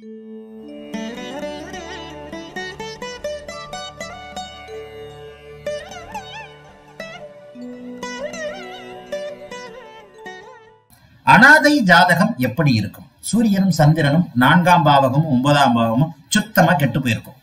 அனாதை ஜாதகம் எப்படி இருக்கும் சூரியனும் சந்திரனும் நான்காம் பாவகமும் ஒன்பதாம் பாவமும் சுத்தமா கெட்டு போயிருக்கும்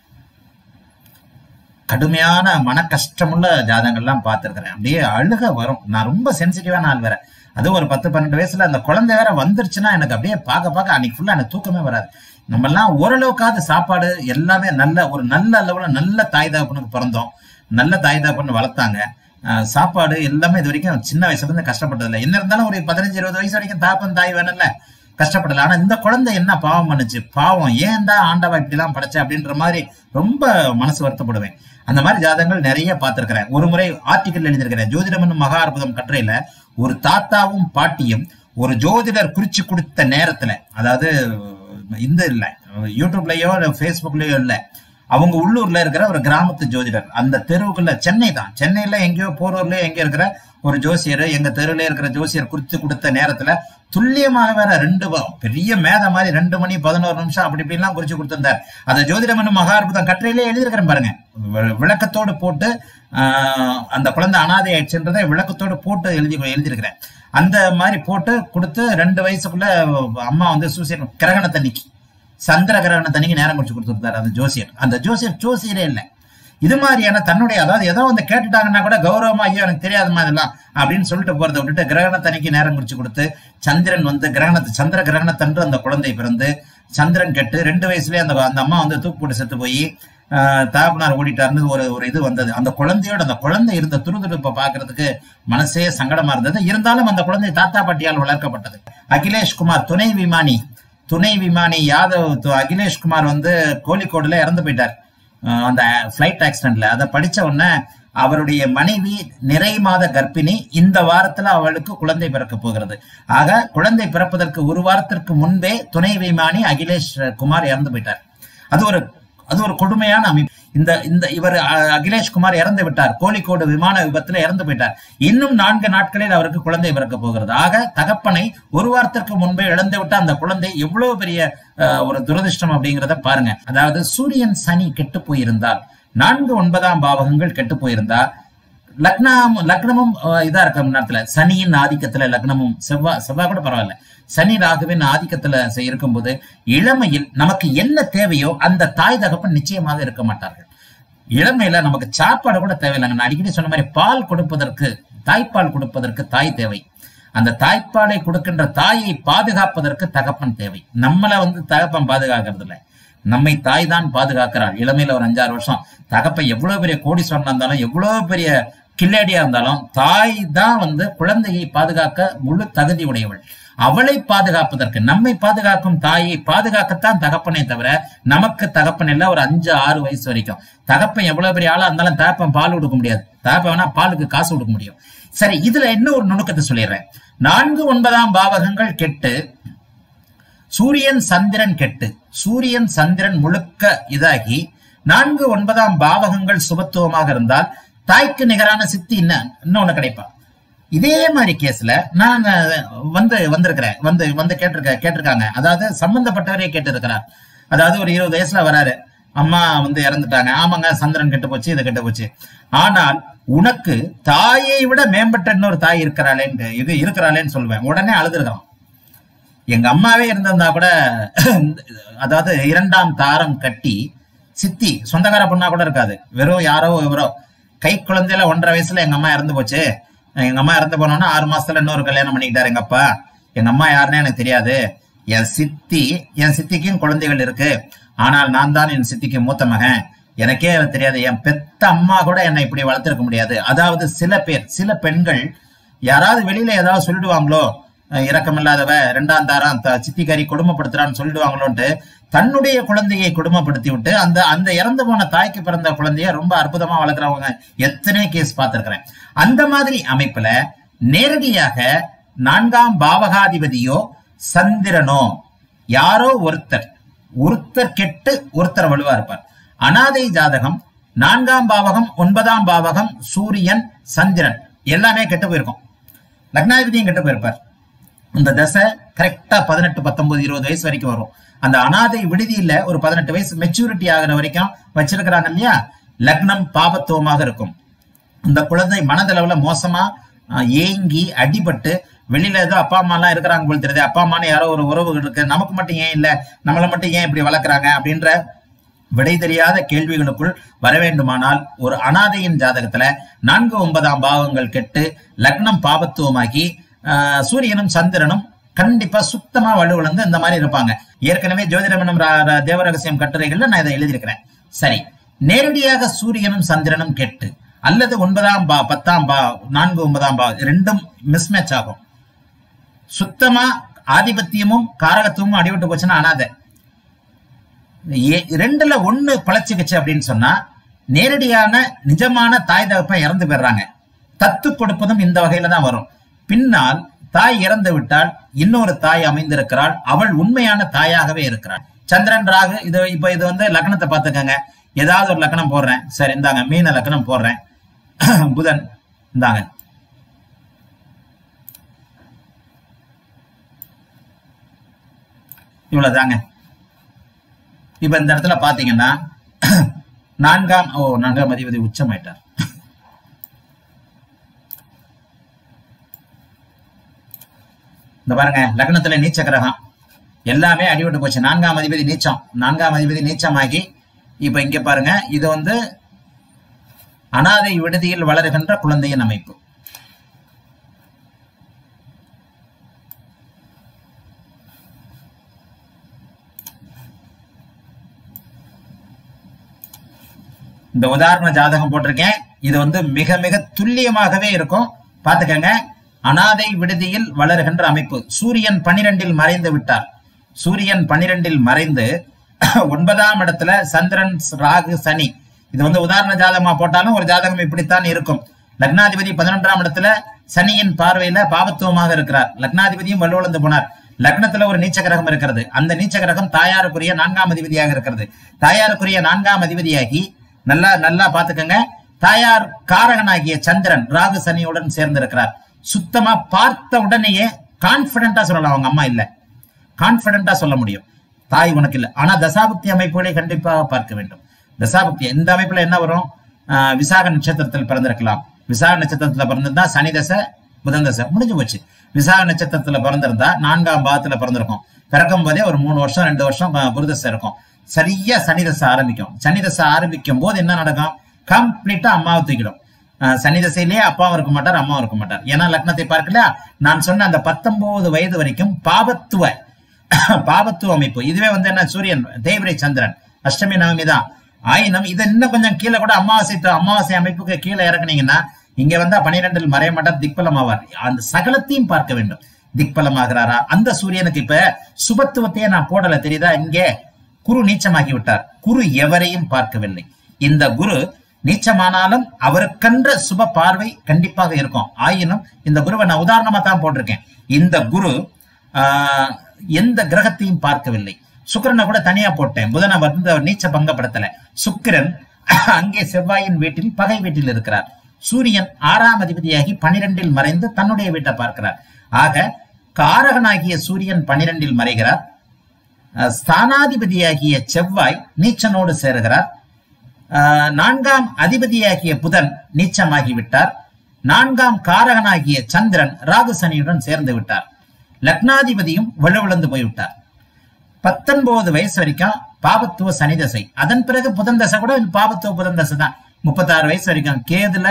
கடுமையான மன கஷ்டமுள்ள ஜாதகங்கள்லாம் பார்த்துருக்கிறேன் அப்படியே அழுக வரும் நான் ரொம்ப சென்சிட்டிவான ஆள் வேற அது ஒரு பத்து பன்னெண்டு வயசுல அந்த குழந்தை வேற வந்துருச்சுன்னா எனக்கு அப்படியே பார்க்க பார்க்க அன்னைக்கு ஃபுல்லா எனக்கு தூக்கமே வராது நம்ம எல்லாம் ஓரளவுக்காவது சாப்பாடு எல்லாமே நல்ல ஒரு நல்ல அளவுல நல்ல தாய் தகப்பனுக்கு பிறந்தோம் நல்ல தாய் தகப்பன் வளர்த்தாங்க அஹ் சாப்பாடு எல்லாமே இது வரைக்கும் சின்ன வயசுல இருந்து கஷ்டப்பட்டதில்லை என்ன இருந்தாலும் ஒரு பதினஞ்சு இருபது வயசு வரைக்கும் தாப்பன் தாய் வேணும்ல கஷ்டப்படல ஆனா இந்த குழந்தை என்ன பாவம் பண்ணுச்சு பாவம் ஏன் தான் ஆண்டவா இப்படிலாம் படைச்ச அப்படின்ற மாதிரி ரொம்ப மனசு வருத்தப்படுவேன் அந்த மாதிரி ஜாதகங்கள் நிறைய பார்த்திருக்கிறேன் ஒரு முறை ஆர்டிக்கல் எழுதியிருக்கிறேன் ஜோதிடம் என்னும் மகா அற்புதம் கட்டுரையில ஒரு தாத்தாவும் பாட்டியும் ஒரு ஜோதிடர் குறிச்சு கொடுத்த நேரத்துல அதாவது இந்த இல்ல யூடியூப்லயோ இல்ல ஃபேஸ்புக்லயோ இல்ல அவங்க உள்ளூர்ல இருக்கிற ஒரு கிராமத்து ஜோதிடர் அந்த தெருவுக்குள்ள சென்னை தான் சென்னையில எங்கேயோ போரூர்ல எங்க இருக்கிற ஒரு ஜோசியர் எங்க தெருவுல இருக்கிற ஜோசியர் குறித்து கொடுத்த நேரத்துல துல்லியமாக வேற ரெண்டு வ- பெரிய மேத மாதிரி ரெண்டு மணி பதினோரு நிமிஷம் அப்படி இப்படிலாம் குறிச்சு கொடுத்திருந்தார் அந்த ஜோதிடம் என்னும் மகா அற்புதம் கட்டுரையிலே எழுதியிருக்கிறேன் பாருங்க வி- விளக்கத்தோடு போட்டு ஆஹ், அந்த குழந்தை அனாதை ஆயிடுச்சுன்றதை விளக்கத்தோடு போட்டு எழுதி எழுதியிருக்கிறேன் அந்த மாதிரி போட்டு கொடுத்து ரெண்டு வயசுக்குள்ள அம்மா வந்து சூசைட் கிரகணத்தன்னைக்கு சந்திர கிரகணத்தன்னைக்கு நேரம் முடிச்சு கொடுத்துருந்தாரு அந்த ஜோசியர் அந்த ஜோசியர் ஜோசியரே இல்லை இது மாதிரியான தன்னுடைய அதாவது ஏதோ வந்து கேட்டுட்டாங்கன்னா கூட கௌரவமா ஐயோ எனக்கு தெரியாதுமா இதெல்லாம் அப்படின்னு சொல்லிட்டு போறதை விட்டுட்டு கிரகணத்தன்னைக்கு நேரம் குறிச்சு கொடுத்து சந்திரன் வந்து கிரகணத்து சந்திர கிரகணத்தன்று அந்த குழந்தை பிறந்து சந்திரன் கெட்டு ரெண்டு வயசுலயே அந்த அந்த அம்மா வந்து தூக்கு போட்டு செத்து போய் தாப்பனார் ஓடிட்டாருன்னு ஒரு ஒரு இது வந்தது அந்த குழந்தையோட அந்த குழந்தை இருந்த துருதுருப்பை பார்க்கிறதுக்கு மனசே சங்கடமா இருந்தது இருந்தாலும் அந்த குழந்தை தாத்தா பாட்டியால் வளர்க்கப்பட்டது அகிலேஷ் குமார் துணை விமானி துணை விமானி யாதவ் து- அகிலேஷ் குமார் வந்து கோழிக்கோடுல இறந்து போயிட்டார் அஹ் அந்த ஃபிளைட் ஆக்சிடென்ட்ல அதை படிச்ச உடனே அவருடைய மனைவி நிறை மாத கர்ப்பிணி இந்த வாரத்துல அவளுக்கு குழந்தை பிறக்க போகிறது ஆக குழந்தை பிறப்பதற்கு ஒரு வாரத்திற்கு முன்பே துணை விமானி அகிலேஷ் குமார் இறந்து போயிட்டார் அது ஒரு அது ஒரு கொடுமையான அமைப்பு இந்த இந்த இவர் அஹ், அகிலேஷ் குமார் இறந்து விட்டார் கோழிக்கோடு விமான விபத்துல இறந்து போயிட்டார் இன்னும் நான்கு நாட்களில் அவருக்கு குழந்தை பிறக்க போகிறது ஆக தகப்பனை ஒரு வாரத்திற்கு முன்பே இழந்து விட்ட அந்த குழந்தை எவ்வளவு பெரிய அஹ், ஒரு துரதிர்ஷ்டம் அப்படிங்கிறத பாருங்க அதாவது சூரியன் சனி கெட்டு போயிருந்தால் நான்கு ஒன்பதாம் பாவகங்கள் கெட்டு போயிருந்தா லக்னம் லக்னமும் அஹ், இதா இருக்க நேரத்துல சனியின் ஆதிக்கத்துல லக்னமும் செவ்வாய் செவ்வாய் கூட பரவாயில்ல சனி ராகுவின் ஆதிக்கத்துல செ- இருக்கும்போது இளமையில் நமக்கு என்ன தேவையோ அந்த தாய் தகப்பன் நிச்சயமாக இருக்க மாட்டார்கள் இளமையில நமக்கு சாப்பாடு கூட தேவையில்லைங்க நான் அடிக்கடி சொன்ன மாதிரி பால் கொடுப்பதற்கு தாய்ப்பால் கொடுப்பதற்கு தாய் தேவை அந்த தாய்ப்பாலை கொடுக்கின்ற தாயை பாதுகாப்பதற்கு தகப்பன் தேவை நம்மள வந்து தகப்பன் பாதுகாக்கிறது இல்லை நம்மை தாய் தான் பாதுகாக்கிறாள் இளமையில ஒரு அஞ்சாறு வருஷம் தகப்பன் எவ்வளவு பெரிய கோடீஸ்வரனா இருந்தாலும் எவ்வளவு பெரிய கில்லாடியா இருந்தாலும் தாய் தான் வந்து குழந்தையை பாதுகாக்க முழு தகுதி உடையவள் அவளை பாதுகாப்பதற்கு நம்மை பாதுகாக்கும் தாயை பாதுகாக்கத்தான் தகப்பனே தவிர நமக்கு தகப்பன் இல்ல ஒரு அஞ்சு ஆறு வயசு வரைக்கும் தகப்பன் எவ்வளவு பெரிய ஆளா இருந்தாலும் தகப்பன் பால் கொடுக்க முடியாது தகப்பன் வேணா பாலுக்கு காசு கொடுக்க முடியும் சரி இதுல இன்னும் ஒரு நுணுக்கத்தை சொல்லிடுறேன் நான்கு ஒன்பதாம் பாவகங்கள் கெட்டு சூரியன் சந்திரன் கெட்டு சூரியன் சந்திரன் முழுக்க இதாகி நான்கு ஒன்பதாம் பாவகங்கள் சுபத்துவமாக இருந்தால் தாய்க்கு நிகரான சித்தி என்ன இன்னொன்னு கிடைப்பா இதே மாதிரி கேஸ்ல நான் அஹ், வந்து வந்திருக்கிறேன் வந்து வந்து கேட்டிருக்க கேட்டிருக்காங்க அதாவது சம்பந்தப்பட்டவரே கேட்டிருக்கிறார் அதாவது ஒரு இருபது வயசுல வராரு அம்மா வந்து இறந்துட்டாங்க ஆமாங்க சந்திரன் கெட்டு போச்சு இது கெட்டு போச்சு ஆனால் உனக்கு தாயை விட மேம்பட்ட இன்னொரு தாய் இருக்கிறாளேன்னு இது இருக்கிறாளேன்னு சொல்லுவேன் உடனே அழுதுருக்கான் எங்க அம்மாவே இருந்திருந்தா கூட அதாவது இரண்டாம் தாரம் கட்டி சித்தி சொந்தக்கார பொண்ணா கூட இருக்காது வெறும் யாரோ இவரோ கை குழந்தையில ஒன்றரை வயசுல எங்க அம்மா இறந்து போச்சு எங்க அம்மா இறந்து போனோம்னா ஆறு மாசத்துல இன்னொரு கல்யாணம் பண்ணிக்கிட்டாரு எங்க அப்பா எங்க அம்மா யாருன்னே எனக்கு தெரியாது என் சித்தி என் சித்திக்கும் குழந்தைகள் இருக்கு ஆனால் நான் தான் என் சித்திக்கு மூத்த மகன் எனக்கே தெரியாது என் பெத்த அம்மா கூட என்னை இப்படி வளர்த்திருக்க முடியாது அதாவது சில பேர் சில பெண்கள் யாராவது வெளியில ஏதாவது சொல்லிடுவாங்களோ அஹ் இரக்கமில்லாதவ ரெண்டாம் தாரம் த- சித்திக்காரி கொடுமைப்படுத்துறான்னு சொல்லிடுவாங்களோன்ட்டு தன்னுடைய குழந்தையை கொடுமைப்படுத்தி விட்டு அந்த அந்த இறந்து போன தாய்க்கு பிறந்த குழந்தைய ரொம்ப அற்புதமா வளர்க்குறவங்க எத்தனை கேஸ் பார்த்திருக்கிறேன் அந்த மாதிரி அமைப்புல நேரடியாக நான்காம் பாவகாதிபதியோ சந்திரனோ யாரோ ஒருத்தர் ஒருத்தர் கெட்டு ஒருத்தர் வலுவா இருப்பார் அனாதை ஜாதகம் நான்காம் பாவகம் ஒன்பதாம் பாவகம் சூரியன் சந்திரன் எல்லாமே கெட்டு போயிருக்கும் லக்னாதிபதியும் கெட்டு போயிருப்பார் இந்த தசை கரெக்டா பதினெட்டு பத்தொன்பது இருபது வயசு வரைக்கும் வரும் அந்த அனாதை விடுதியில ஒரு பதினெட்டு வயசு மெச்சூரிட்டி ஆகிற வரைக்கும் வச்சிருக்கிறாங்க இல்லையா லக்னம் பாபத்துவமாக இருக்கும் இந்த குழந்தை மனதளவுல மோசமா அஹ், ஏங்கி அடிபட்டு வெளியில ஏதோ அப்பா அம்மா எல்லாம் இருக்கிறாங்க போல தெரியுது அப்பா அம்மான்னு யாரோ ஒரு உறவுகள் இருக்கு நமக்கு மட்டும் ஏன் இல்ல நம்மளை மட்டும் ஏன் இப்படி வளர்க்குறாங்க அப்படின்ற விடை தெரியாத கேள்விகளுக்குள் வர வேண்டுமானால் ஒரு அனாதையின் ஜாதகத்துல நான்கு ஒன்பதாம் பாவங்கள் கெட்டு லக்னம் பாபத்துவமாகி ஆஹ், சூரியனும் சந்திரனும் கண்டிப்பா சுத்தமா வலுவிழந்து இந்த மாதிரி இருப்பாங்க ஏற்கனவே ஜோதிடமனம் தேவரகசியம் கட்டுரைகள்ல நான் இதை எழுதியிருக்கிறேன் சரி நேரடியாக சூரியனும் சந்திரனும் கெட்டு அல்லது ஒன்பதாம் பா பத்தாம் பா நான்கு ஒன்பதாம் பா ரெண்டும் மிஸ்மேட்ச் ஆகும் சுத்தமா ஆதிபத்தியமும் காரகத்துவமும் அடிபட்டு போச்சுன்னா அனாதை ஏ- ரெண்டுல ஒண்ணு பழச்சிக்கிச்சு அப்படின்னு சொன்னா நேரடியான நிஜமான தாய் தகப்பன் இறந்து போயிடுறாங்க தத்து கொடுப்பதும் இந்த வகையில தான் வரும் பின்னால் தாய் இறந்து விட்டால் இன்னொரு தாய் அமைந்திருக்கிறாள் அவள் உண்மையான தாயாகவே இருக்கிறாள் சந்திரன் ராகு இது இப்ப இது வந்து லக்னத்தை பார்த்துக்கங்க ஏதாவது ஒரு லக்னம் போடுறேன் சரி இந்தாங்க மீன லக்னம் போடுறேன் புதன் இந்தாங்க இவ்வளவுதாங்க இப்ப இந்த இடத்துல பாத்தீங்கன்னா நான்காம் ஓ நான்காம் அதிபதி உச்சமாயிட்டார் இந்த பாருங்க லக்னத்துல நீச்ச கிரகம் எல்லாமே அடிபட்டு போச்சு நான்காம் அதிபதி நீச்சம் நான்காம் அதிபதி நீச்சமாகி இப்ப இங்க பாருங்க இது வந்து அனாதை விடுதியில் வளருகின்ற குழந்தையின் அமைப்பு இந்த உதாரண ஜாதகம் போட்டிருக்கேன் இது வந்து மிக மிக துல்லியமாகவே இருக்கும் பாத்துக்கங்க அனாதை விடுதியில் வளர்கின்ற அமைப்பு சூரியன் பனிரெண்டில் மறைந்து விட்டார் சூரியன் பனிரெண்டில் மறைந்து ஒன்பதாம் இடத்துல சந்திரன் ராகு சனி இது வந்து உதாரண ஜாதகமா போட்டாலும் ஒரு ஜாதகம் இப்படித்தான் இருக்கும் லக்னாதிபதி பதினொன்றாம் இடத்துல சனியின் பார்வையில பாபத்துவமாக இருக்கிறார் லக்னாதிபதியும் வலுவிழந்து போனார் லக்னத்துல ஒரு நீச்ச கிரகம் இருக்கிறது அந்த நீச்ச கிரகம் தாயாருக்குரிய நான்காம் அதிபதியாக இருக்கிறது தாயாருக்குரிய நான்காம் அதிபதியாகி நல்லா நல்லா பாத்துக்கங்க தாயார் காரகனாகிய சந்திரன் ராகு சனியுடன் சேர்ந்திருக்கிறார் சுத்தமா பார்த்த உடனேயே கான்பிடண்டா சொல்லலாம் அவங்க அம்மா இல்ல கான்பிடண்டா சொல்ல முடியும் தாய் உனக்கு இல்லை ஆனா தசாபுக்தி அமைப்புகளை கண்டிப்பாக பார்க்க வேண்டும் தசாபுக்தி இந்த அமைப்புல என்ன வரும் ஆஹ் விசாக நட்சத்திரத்தில் பிறந்திருக்கலாம் விசாக நட்சத்திரத்துல பிறந்திருந்தா சனி தசை புதன் தசை முடிஞ்சு போச்சு விசாக நட்சத்திரத்துல பிறந்திருந்தா நான்காம் பாவத்துல பிறந்திருக்கும் பிறக்கும் போதே ஒரு மூணு வருஷம் ரெண்டு வருஷம் ஆஹ் குருதசை இருக்கும் சரியா சனி தசை ஆரம்பிக்கும் சனி தசை ஆரம்பிக்கும் போது என்ன நடக்கும் கம்ப்ளீட்டா அம்மாவை தூக்கிடும் ஆஹ் சனி தசையிலேயே அப்பாவும் இருக்க மாட்டார் அம்மாவும் இருக்க மாட்டார் ஏன்னா லக்னத்தை பார்க்கல நான் சொன்ன அந்த பத்தொன்பது வயது வரைக்கும் பாபத்துவ பாபத்துவ அமைப்பு இதுவே வந்து என்ன சூரியன் தேய்பிரை சந்திரன் அஷ்டமி நவமி தான் ஆயினும் இதை இன்னும் கொஞ்சம் கீழே கூட அமாவாசை to அமாவாசை அமைப்புக்கு கீழே இறக்குனீங்கன்னா இங்க வந்தா பனிரெண்டில் மறைய மாட்டார் திக்பலம் ஆவார் அந்த சகலத்தையும் பார்க்க வேண்டும் திக்பலம் ஆகிறாரா அந்த சூரியனுக்கு இப்ப சுபத்துவத்தையே நான் போடல தெரியுதா இங்கே குரு நீச்சமாகி விட்டார் குரு எவரையும் பார்க்கவில்லை இந்த குரு நீச்சமானாலும் அவருக்கென்ற சுப பார்வை கண்டிப்பாக இருக்கும் ஆயினும் இந்த குருவை நான் உதாரணமா தான் போட்டிருக்கேன் இந்த குரு ஆஹ், எந்த கிரகத்தையும் பார்க்கவில்லை சுக்கிரனை கூட தனியா போட்டேன் புதனை வந்து அவர் நீச்ச பங்கப்படுத்தல சுக்கிரன் அங்கே செவ்வாயின் வீட்டில் பகை வீட்டில் இருக்கிறார் சூரியன் ஆறாம் அதிபதியாகி பனிரெண்டில் மறைந்து தன்னுடைய வீட்டை பார்க்கிறார் ஆக காரகனாகிய சூரியன் பனிரெண்டில் மறைகிறார் அஹ், ஸ்தானாதிபதியாகிய செவ்வாய் நீச்சனோடு சேருகிறார் அஹ், நான்காம் அதிபதியாகிய புதன் நீச்சமாகி விட்டார் நான்காம் காரகனாகிய சந்திரன் ராகு சனியுடன் சேர்ந்து விட்டார் லக்னாதிபதியும் வலுவிழந்து போய்விட்டார் பத்தொன்பது வயசு வரைக்கும் பாபத்துவ சனி தசை அதன் பிறகு புதன் தசை கூட பாபத்துவ புதன் தசை தான் முப்பத்தாறு வயசு வரைக்கும் கேதுல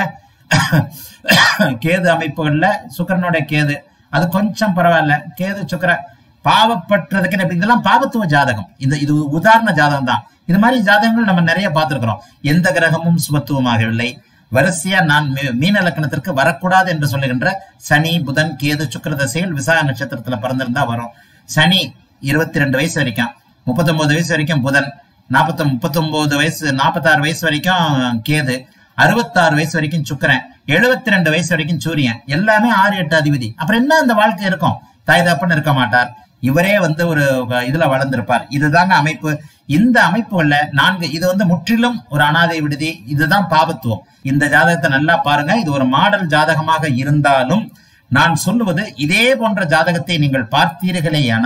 கேது அமைப்புகள்ல சுக்கரனுடைய கேது அது கொஞ்சம் பரவாயில்ல கேது சுக்கர பாவப்பட்டதுக்கு இப்ப இதெல்லாம் பாவத்துவ ஜாதகம் இந்த இது உதாரண ஜாதகம் தான் இது மாதிரி ஜாதகங்கள் நம்ம நிறைய பார்த்திருக்கிறோம் எந்த கிரகமும் சுபத்துவமாகவில்லை வரிசையா நான் மீ- மீன லக்கணத்திற்கு வரக்கூடாது என்று சொல்லுகின்ற சனி புதன் கேது சுக்கிர தசைகள் விசாக நட்சத்திரத்துல பிறந்திருந்தா வரும் சனி இருபத்தி ரெண்டு வயசு வரைக்கும் முப்பத்தொன்பது வயசு வரைக்கும் புதன் நாற்பத்தி முப்பத்தொன்பது வயசு நாற்பத்தாறு வயசு வரைக்கும் கேது அறுபத்தாறு வயசு வரைக்கும் சுக்கிரன் எழுபத்தி ரெண்டு வயசு வரைக்கும் சூரியன் எல்லாமே ஆறு எட்டு அதிபதி அப்புறம் என்ன அந்த வாழ்க்கை இருக்கும் தாய் தப்பன்னு இருக்க மாட்டார் இவரே வந்து ஒரு இதுல வளர்ந்திருப்பார் இதுதாங்க அமைப்பு இந்த அமைப்புகள்ல நான்கு இது வந்து முற்றிலும் ஒரு அனாதை விடுதி இதுதான் பாபத்துவம் இந்த ஜாதகத்தை நல்லா பாருங்க இது ஒரு மாடல் ஜாதகமாக இருந்தாலும் நான் சொல்லுவது இதே போன்ற ஜாதகத்தை நீங்கள் பார்த்தீர்களேயானால்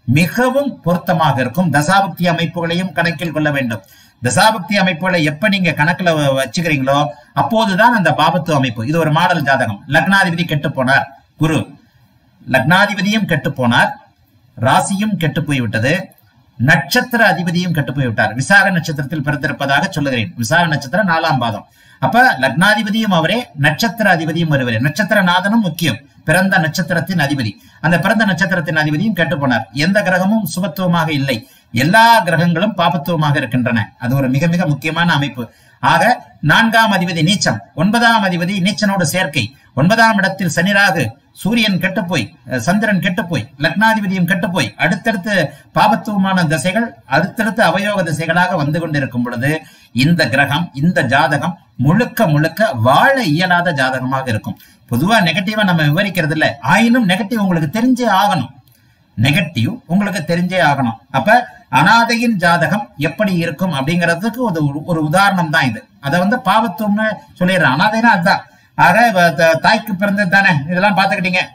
மிகவும் பொருத்தமாக இருக்கும் தசாபக்தி அமைப்புகளையும் கணக்கில் கொள்ள வேண்டும் தசாபக்தி அமைப்புகளை எப்ப நீங்க கணக்குல வ- வச்சுக்கிறீங்களோ அப்போதுதான் அந்த பாபத்து அமைப்பு இது ஒரு மாடல் ஜாதகம் லக்னாதிபதி கெட்டு போனார் குரு லக்னாதிபதியும் கெட்டு போனார் ராசியும் கெட்டு போய்விட்டது நட்சத்திர அதிபதியும் கெட்டு போய்விட்டார் விசாக நட்சத்திரத்தில் பிறந்திருப்பதாக சொல்லுகிறேன் விசாக நட்சத்திரம் நாலாம் பாதம் அப்ப லக்னாதிபதியும் அவரே நட்சத்திர அதிபதியும் ஒருவரே நட்சத்திர நாதனும் முக்கியம் பிறந்த நட்சத்திரத்தின் அதிபதி அந்த பிறந்த நட்சத்திரத்தின் அதிபதியும் கெட்டு போனார் எந்த கிரகமும் சுபத்துவமாக இல்லை எல்லா கிரகங்களும் பாபத்துவமாக இருக்கின்றன அது ஒரு மிக மிக முக்கியமான அமைப்பு ஆக நான்காம் அதிபதி நீச்சம் ஒன்பதாம் அதிபதி நீச்சனோடு சேர்க்கை ஒன்பதாம் இடத்தில் சனிராகு சூரியன் கெட்டுப்போய் அஹ், சந்திரன் கெட்டுப்போய் லக்னாதிபதியும் கெட்டுப்போய் அடுத்தடுத்து பாபத்துவமான திசைகள் அடுத்தடுத்து அவயோக திசைகளாக வந்து கொண்டிருக்கும் பொழுது இந்த கிரகம் இந்த ஜாதகம் முழுக்க முழுக்க வாழ இயலாத ஜாதகமாக இருக்கும் பொதுவா நெகட்டிவா நம்ம விவரிக்கிறது இல்ல ஆயினும் நெகட்டிவ் உங்களுக்கு தெரிஞ்சே ஆகணும் நெகட்டிவ் உங்களுக்கு தெரிஞ்சே ஆகணும் அப்ப அனாதையின் ஜாதகம் எப்படி இருக்கும் அப்படிங்கிறதுக்கு ஒரு ஒரு உதாரணம் தான் இது அதை வந்து பாவத்துவம்னு சொல்லிடுறேன் அனாதைனா அதுதான் ஆக இவ த- தாய்க்கு பிறந்தது தானே இதெல்லாம் பாத்துக்கிட்டீங்க